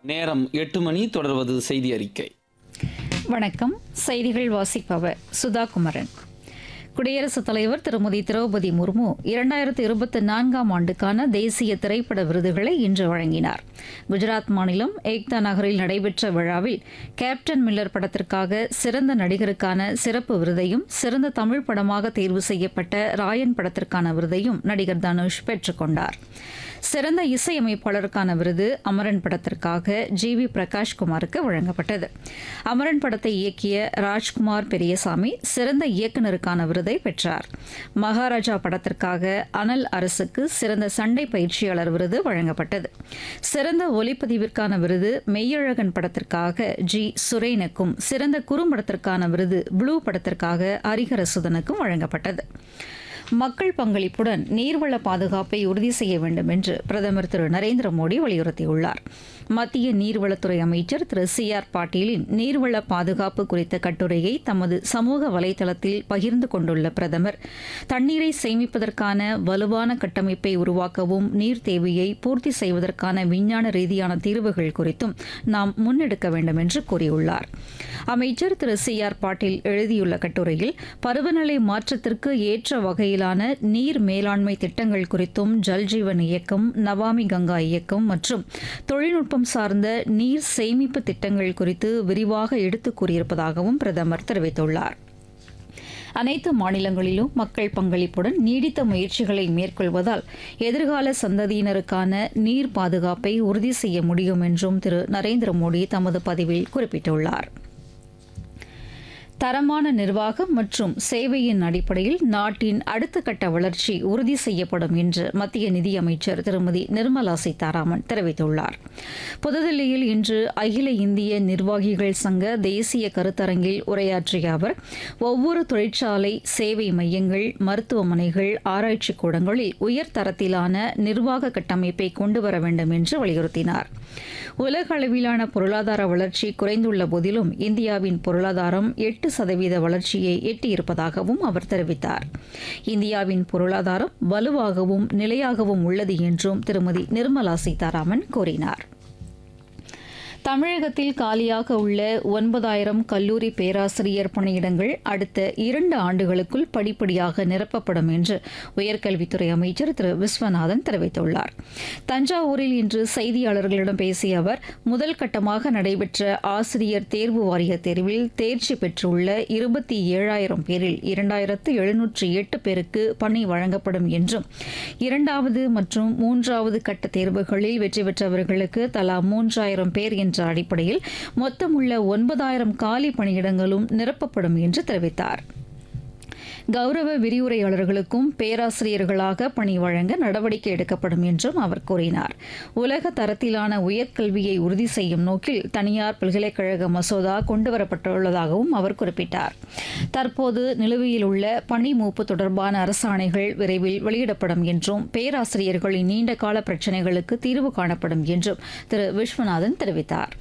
நேரம் எட்டு மணி தொடர்வது செய்தி அறிக்கை வணக்கம் செய்திகள் வாசிப்பவர் சுதா குமரன் குடியரசுத் தலைவர் திருமதி திரௌபதி முர்மு இரண்டாயிரத்து இருபத்தி நான்காம் ஆண்டுக்கான தேசிய திரைப்பட விருதுகளை இன்று வழங்கினார் குஜராத் மாநிலம் ஏக்தா நகரில் நடைபெற்ற விழாவில் கேப்டன் மில்லர் படத்திற்காக சிறந்த நடிகருக்கான சிறப்பு விருதையும் சிறந்த தமிழ் படமாக தேர்வு செய்யப்பட்ட ராயன் படத்திற்கான விருதையும் நடிகர் தனுஷ் பெற்றுக்கொண்டார் சிறந்த இசையமைப்பாளருக்கான விருது அமரன் படத்திற்காக ஜி வி பிரகாஷ்குமாருக்கு வழங்கப்பட்டது அமரன் படத்தை இயக்கிய ராஜ்குமார் பெரியசாமி சிறந்த இயக்குனருக்கான விருதை பெற்றார் மகாராஜா படத்திற்காக அனல் அரசுக்கு சிறந்த சண்டை பயிற்சியாளர் விருது வழங்கப்பட்டது சிறந்த ஒலிப்பதிவிற்கான விருது மெய்யழகன் படத்திற்காக ஜி சுரேனுக்கும் சிறந்த குறும்படத்திற்கான விருது ப்ளூ படத்திற்காக ஹரிஹரசுதனுக்கும் வழங்கப்பட்டது மக்கள் பங்களிப்புடன் நீர்வள பாதுகாப்பை உறுதி செய்ய வேண்டும் என்று பிரதமர் திரு நரேந்திர மோடி வலியுறுத்தியுள்ளார் மத்திய நீர்வளத்துறை அமைச்சர் திரு சி ஆர் பாட்டீலின் நீர்வள பாதுகாப்பு குறித்த கட்டுரையை தமது சமூக வலைதளத்தில் பகிர்ந்து கொண்டுள்ள பிரதமர் தண்ணீரை சேமிப்பதற்கான வலுவான கட்டமைப்பை உருவாக்கவும் நீர் தேவையை பூர்த்தி செய்வதற்கான விஞ்ஞான ரீதியான தீர்வுகள் குறித்தும் நாம் முன்னெடுக்க வேண்டும் என்று கூறியுள்ளார் அமைச்சர் திரு சி ஆர் பாட்டீல் எழுதியுள்ள கட்டுரையில் பருவநிலை மாற்றத்திற்கு ஏற்ற வகையிலான நீர் மேலாண்மை திட்டங்கள் குறித்தும் ஜல்ஜீவன் இயக்கம் நவாமி கங்கா இயக்கம் மற்றும் தொழில்நுட்பம் சார்ந்த நீர் சேமிப்பு திட்டங்கள் குறித்து விரிவாக எடுத்துக் கூறியிருப்பதாகவும் பிரதமர் தெரிவித்துள்ளார் அனைத்து மாநிலங்களிலும் மக்கள் பங்களிப்புடன் நீடித்த முயற்சிகளை மேற்கொள்வதால் எதிர்கால சந்ததியினருக்கான நீர் பாதுகாப்பை உறுதி செய்ய முடியும் என்றும் திரு நரேந்திர மோடி தமது பதிவில் குறிப்பிட்டுள்ளார் தரமான நிர்வாகம் மற்றும் சேவையின் அடிப்படையில் நாட்டின் அடுத்த கட்ட வளர்ச்சி உறுதி செய்யப்படும் என்று மத்திய நிதியமைச்சர் திருமதி நிர்மலா சீதாராமன் தெரிவித்துள்ளார் புதுதில்லியில் இன்று அகில இந்திய நிர்வாகிகள் சங்க தேசிய கருத்தரங்கில் உரையாற்றிய அவர் ஒவ்வொரு தொழிற்சாலை சேவை மையங்கள் மருத்துவமனைகள் ஆராய்ச்சி கூடங்களில் உயர்தரத்திலான நிர்வாக கட்டமைப்பை கொண்டுவர வேண்டும் என்று வலியுறுத்தினார் உலக அளவிலான பொருளாதார வளர்ச்சி குறைந்துள்ள போதிலும் இந்தியாவின் பொருளாதாரம் எட்டு சதவீத வளர்ச்சியை எட்டியிருப்பதாகவும் அவர் தெரிவித்தார் இந்தியாவின் பொருளாதாரம் வலுவாகவும் நிலையாகவும் உள்ளது என்றும் திருமதி நிர்மலா சீதாராமன் கூறினார் தமிழகத்தில் காலியாக உள்ள ஒன்பதாயிரம் கல்லூரி பேராசிரியர் பணியிடங்கள் அடுத்த இரண்டு ஆண்டுகளுக்குள் படிப்படியாக நிரப்பப்படும் என்று உயர்கல்வித்துறை அமைச்சர் திரு விஸ்வநாதன் தெரிவித்துள்ளார் தஞ்சாவூரில் இன்று செய்தியாளர்களிடம் பேசிய அவர் முதல் கட்டமாக நடைபெற்ற ஆசிரியர் தேர்வு வாரிய தேர்வில் தேர்ச்சி பெற்றுள்ள இருபத்தி ஏழாயிரம் பேரில் இரண்டாயிரத்து எழுநூற்றி எட்டு பேருக்கு பணி வழங்கப்படும் என்றும் இரண்டாவது மற்றும் மூன்றாவது கட்ட தேர்வுகளில் வெற்றி பெற்றவர்களுக்கு தலா மூன்றாயிரம் பேர் என்ற அடிப்படையில் மொத்தமுள்ள ஒன்பதாயிரம் காலி பணியிடங்களும் நிரப்பப்படும் என்று தெரிவித்தார் கௌரவ விரிவுரையாளர்களுக்கும் பேராசிரியர்களாக பணி வழங்க நடவடிக்கை எடுக்கப்படும் என்றும் அவர் கூறினார் உலக தரத்திலான உயர்கல்வியை உறுதி செய்யும் நோக்கில் தனியார் பல்கலைக்கழக மசோதா கொண்டுவரப்பட்டுள்ளதாகவும் அவர் குறிப்பிட்டார் தற்போது நிலுவையில் உள்ள பணி மூப்பு தொடர்பான அரசாணைகள் விரைவில் வெளியிடப்படும் என்றும் பேராசிரியர்களின் நீண்டகால பிரச்சினைகளுக்கு தீர்வு காணப்படும் என்றும் திரு விஸ்வநாதன் தெரிவித்தார்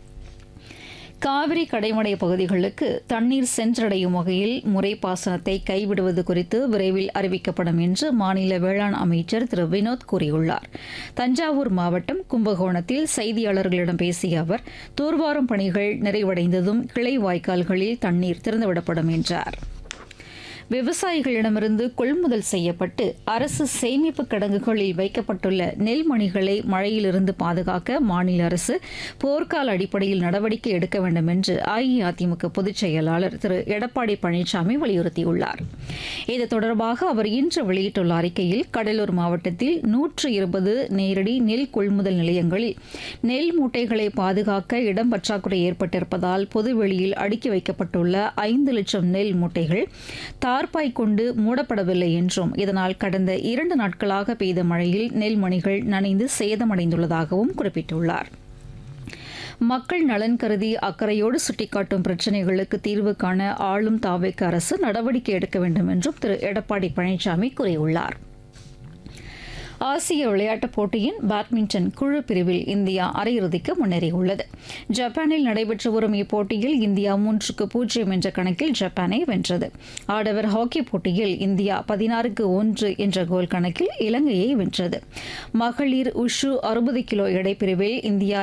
காவிரி கடைமடை பகுதிகளுக்கு தண்ணீர் சென்றடையும் வகையில் முறைப்பாசனத்தை கைவிடுவது குறித்து விரைவில் அறிவிக்கப்படும் என்று மாநில வேளாண் அமைச்சர் திரு வினோத் கூறியுள்ளார் தஞ்சாவூர் மாவட்டம் கும்பகோணத்தில் செய்தியாளர்களிடம் பேசிய அவர் தூர்வாரும் பணிகள் நிறைவடைந்ததும் கிளை வாய்க்கால்களில் தண்ணீர் திறந்துவிடப்படும் என்றார் விவசாயிகளிடமிருந்து கொள்முதல் செய்யப்பட்டு அரசு சேமிப்பு கிடங்குகளில் வைக்கப்பட்டுள்ள நெல்மணிகளை மழையிலிருந்து பாதுகாக்க மாநில அரசு போர்க்கால அடிப்படையில் நடவடிக்கை எடுக்க வேண்டும் என்று அஇஅதிமுக பொதுச் செயலாளர் திரு எடப்பாடி பழனிசாமி வலியுறுத்தியுள்ளார் இது தொடர்பாக அவர் இன்று வெளியிட்டுள்ள அறிக்கையில் கடலூர் மாவட்டத்தில் நூற்று இருபது நேரடி நெல் கொள்முதல் நிலையங்களில் நெல் மூட்டைகளை பாதுகாக்க இடம் பற்றாக்குறை ஏற்பட்டிருப்பதால் பொதுவெளியில் அடுக்கி வைக்கப்பட்டுள்ள ஐந்து லட்சம் நெல் மூட்டைகள் தார்பாய் கொண்டு மூடப்படவில்லை என்றும் இதனால் கடந்த இரண்டு நாட்களாக பெய்த மழையில் நெல்மணிகள் நனைந்து சேதமடைந்துள்ளதாகவும் குறிப்பிட்டுள்ளார் மக்கள் நலன் கருதி அக்கறையோடு சுட்டிக்காட்டும் பிரச்சினைகளுக்கு தீர்வு காண ஆளும் தாவேக்கு அரசு நடவடிக்கை எடுக்க வேண்டும் என்றும் திரு எடப்பாடி பழனிசாமி கூறியுள்ளார் ஆசிய விளையாட்டுப் போட்டியின் பேட்மிண்டன் குழு பிரிவில் இந்தியா அரையிறுதிக்கு முன்னேறியுள்ளது ஜப்பானில் நடைபெற்று வரும் இப்போட்டியில் இந்தியா மூன்றுக்கு பூஜ்ஜியம் என்ற கணக்கில் ஜப்பானை வென்றது ஆடவர் ஹாக்கி போட்டியில் இந்தியா பதினாறுக்கு ஒன்று என்ற கோல் கணக்கில் இலங்கையை வென்றது மகளிர் உஷு அறுபது கிலோ எடை பிரிவில் இந்தியா